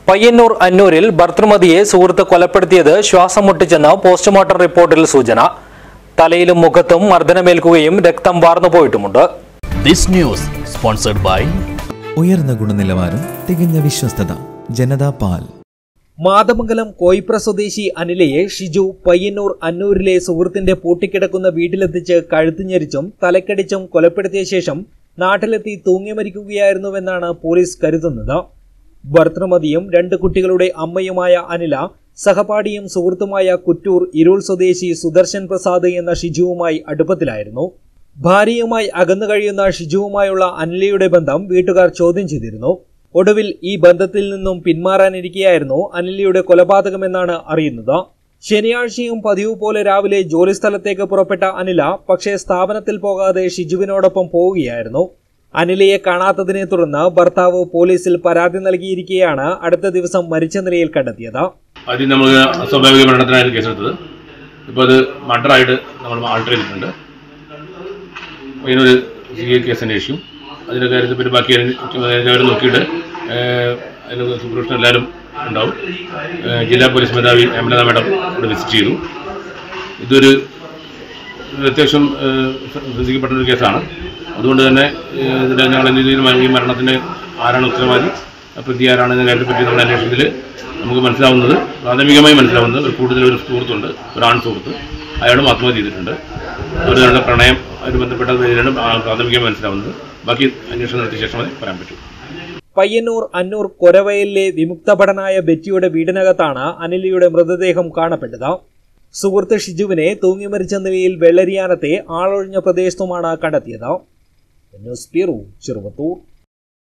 പയ്യന്നൂർ അന്നൂരിൽ ഭർത്തൃമതിയെ സുഹൃത്ത് കൊലപ്പെടുത്തിയത് ശ്വാസം മുട്ടിച്ചെന്ന് പോസ്റ്റ്മോർട്ടം റിപ്പോർട്ടിൽ സൂചന തലയിലും മുഖത്തും മർദ്ദനമേൽക്കുകയും രക്തം വാർന്നു പോയിട്ടുമുണ്ട് ദിസ് ന്യൂസ് സ്പോൺസർഡ് ബൈ ഉയർന്ന ഗുണനിലവാരം തികഞ്ഞ വിശ്വസ്തത ജനതാ പാൽ മാതമംഗലം കോയിപ്ര സ്വദേശി അനിലയെ ഷിജു പയ്യന്നൂർ അന്നൂരിലെ സുഹൃത്തിന്റെ പൂട്ടിക്കിടക്കുന്ന വീട്ടിലെത്തിച്ച് കഴുത്തുഞെരിച്ചും തലക്കടിച്ചും കൊലപ്പെടുത്തിയ ശേഷം നാട്ടിലെത്തി തൂങ്ങി മരിക്കുകയായിരുന്നുവെന്നാണ് പോലീസ് കരുതുന്നത് ഭർത്തൃമതിയും രണ്ട് കുട്ടികളുടെ അമ്മയുമായ അനില സഹപാഠിയും സുഹൃത്തുമായ കുറ്റൂർ ഇരുൾ സ്വദേശി സുദർശൻ പ്രസാദ് എന്ന ഷിജുവുമായി അടുപ്പത്തിലായിരുന്നു ഭാര്യയുമായി അകന്നു കഴിയുന്ന ഷിജുവുമായുള്ള അനിലയുടെ ബന്ധം വീട്ടുകാർ ചോദ്യം ചെയ്തിരുന്നു ഒടുവിൽ ഈ ബന്ധത്തിൽ നിന്നും പിന്മാറാനിരിക്കെയായിരുന്നു അനിലയുടെ കൊലപാതകമെന്നാണ് അറിയുന്നത് ശനിയാഴ്ചയും പതിവ് പോലെ രാവിലെ ജോലിസ്ഥലത്തേക്ക് പുറപ്പെട്ട അനില പക്ഷേ സ്ഥാപനത്തിൽ പോകാതെ ഷിജുവിനോടൊപ്പം പോവുകയായിരുന്നു അനിലയെ കാണാത്തതിനെ തുടർന്ന് ഭർത്താവ് പോലീസിൽ പരാതി നൽകിയിരിക്കെയാണ് അടുത്ത ദിവസം മരിച്ച നിലയിൽ കണ്ടെത്തിയത് ആദ്യം നമ്മൾ അസ്വാഭാവിക മരണത്തിനായിരുന്നു കേസെടുത്തത് ഇപ്പോൾ അത് മർഡറായിട്ട് നമ്മൾ ആൾട്ടർ ചെയ്തിട്ടുണ്ട് അതിനൊരു സി എ കേസ് അന്വേഷിക്കും അതിൻ്റെ കാര്യത്തിൽ പിന്നെ ബാക്കി എല്ലാവരും നോക്കിയിട്ട് ഏഹ്, അതിന് സൂപ്പർവിഷൻ എല്ലാവരും ഉണ്ടാവും ഏഹ്, ജില്ലാ പോലീസ് മേധാവി അമലത മാഡം ഇവിടെ വിസിറ്റ് ചെയ്തു ഇതൊരു ഒരു അത്യാവശ്യം ഏഹ്, ശ്രദ്ധിക്കപ്പെട്ട ഒരു കേസാണ് അതുകൊണ്ട് തന്നെ ഏഹ്, ഇതിൻ്റെ ഞങ്ങൾ എന്ത് രീതിയിൽ ഈ മരണത്തിന് ആരാണ് ഉത്തരവാദി ആ പ്രതി ആരാണെന്ന കാര്യത്തെപ്പറ്റി നമ്മുടെ അന്വേഷണത്തിൽ നമുക്ക് മനസ്സിലാവുന്നത് പ്രാഥമികമായി മനസ്സിലാവുന്നത് ഒരു കൂടുതൽ ഒരു സുഹൃത്തുണ്ട് ഒരു ആൺ സുഹൃത്ത് അയാളും ആത്മഹത്യ ചെയ്തിട്ടുണ്ട് അവർ തങ്ങളുടെ പ്രണയം അതിന് ബന്ധപ്പെട്ട രീതിയിലാണ് ആ- പ്രാഥമികമായി മനസ്സിലാവുന്നത് ബാക്കി അന്വേഷണം നടത്തിയ ശേഷമേ പറയാൻ പറ്റൂ പയ്യന്നൂർ അന്നൂർ കൊരവയലിലെ വിമുക്തഭടനായ ബെറ്റിയുടെ വീടിനകത്താണ് അനിലയുടെ മൃതദേഹം കാണപ്പെട്ടത് സുഹൃത്ത് ഷിജുവിനെ തൂങ്ങിമരിച്ച നിലയിൽ വെള്ളരിയാനത്തെ ആളൊഴിഞ്ഞ പ്രദേശത്തുമാണ് കണ്ടെത്തിയത് ന്യൂസ് ബ്യൂറോ ചെറുവത്തൂർ